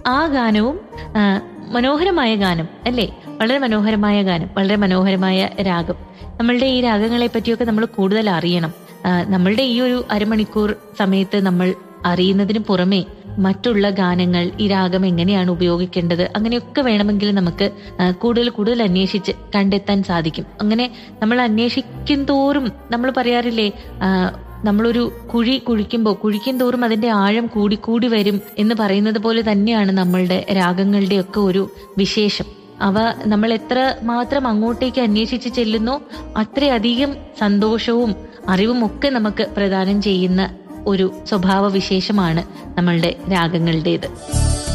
ആ ഗാനവും ആ, മനോഹരമായ ഗാനം അല്ലേ വളരെ മനോഹരമായ ഗാനം വളരെ മനോഹരമായ രാഗം നമ്മളുടെ ഈ രാഗങ്ങളെ പറ്റിയൊക്കെ നമ്മൾ കൂടുതൽ അറിയണം ആ, നമ്മളുടെ ഈ ഒരു അരമണിക്കൂർ സമയത്ത് നമ്മൾ അറിയുന്നതിന് പുറമെ മറ്റുള്ള ഗാനങ്ങൾ ഈ രാഗം എങ്ങനെയാണ് ഉപയോഗിക്കേണ്ടത് അങ്ങനെയൊക്കെ വേണമെങ്കിൽ നമുക്ക് ആ, കൂടുതൽ കൂടുതൽ അന്വേഷിച്ച് കണ്ടെത്താൻ സാധിക്കും അങ്ങനെ നമ്മൾ അന്വേഷിക്കും തോറും നമ്മൾ പറയാറില്ലേ ആ, നമ്മളൊരു കുഴി കുഴിക്കുമ്പോൾ കുഴിക്കും തോറും അതിന്റെ ആഴം കൂടി കൂടി വരും എന്ന് പറയുന്നത് പോലെ തന്നെയാണ് നമ്മളുടെ രാഗങ്ങളുടെ ഒക്കെ ഒരു വിശേഷം അവ നമ്മൾ എത്ര മാത്രം അങ്ങോട്ടേക്ക് അന്വേഷിച്ച് ചെല്ലുന്നോ അത്രയധികം സന്തോഷവും അറിവും ഒക്കെ നമുക്ക് പ്രദാനം ചെയ്യുന്ന ഒരു സ്വഭാവ വിശേഷമാണ് നമ്മളുടെ രാഗങ്ങളുടേത്